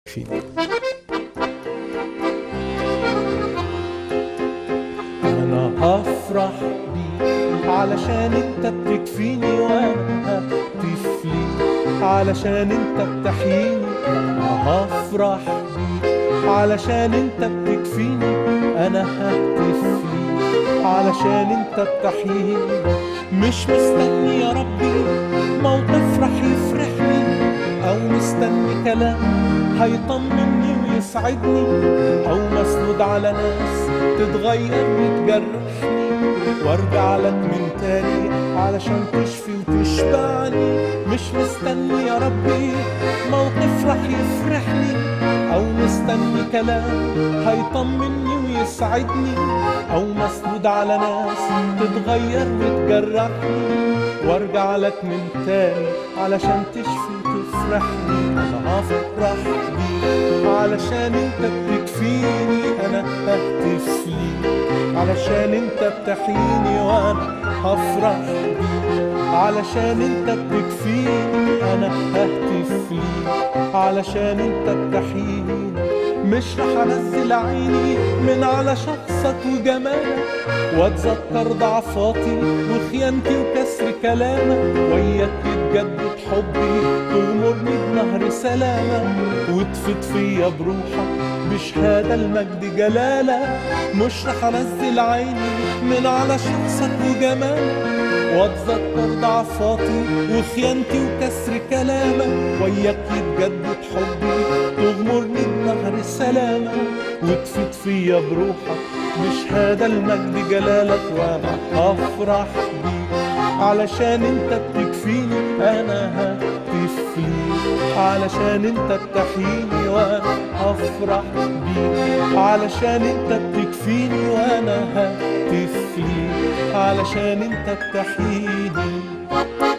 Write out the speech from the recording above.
فيك انا هفرح بيك علشان انت بتكفيني وانا ههتف ليك علشان انت بتحييني انا هفرح بيك علشان انت بتكفيني انا ههتف ليك علشان انت بتحييني مش مستني يا ربي موقف رح يفرحني او مستني كلام هيطمني ويسعدني او مسنود على ناس تتغير وتجرحني وارجع لك من تاني علشان تشفي وتشبعني مش مستني يا ربي موقف رح يفرحني او مستني كلام هيطمني ويسعدني او مسنود على ناس تتغير وتجرحني وارجع لك من تاني علشان تشفي وتفرحني انا هفرح بيك علشان انت بتكفيني انا ههتف ليك علشان انت بتحييني وانا هفرح بيك علشان انت بتكفيني انا ههتف ليك علشان انت بتحييني مش رح انزل عيني من على شخصك وجمالك واتذكر ضعفاتي وخيانتي وكسر كلامك وياك يتجدد حبي تغمرني بنهر سلامك وتفيد فيا بروحك بشهادة المجد جلالك مش رح انزل عيني من على شخصك وجمالك واتذكر ضعفاتي وخيانتي وكسر كلامك وياك يتجدد حبي تغمرني بنهر سلامك وتفيد فيا بروحك بشهادة المجد جلالك وانا هفرح بيك علشان انت بتكفيني انا ههتف ليك علشان انت بتحييني وانا هفرح بيك علشان انت بتكفيني وانا ههتف ليك علشان انت بتحييني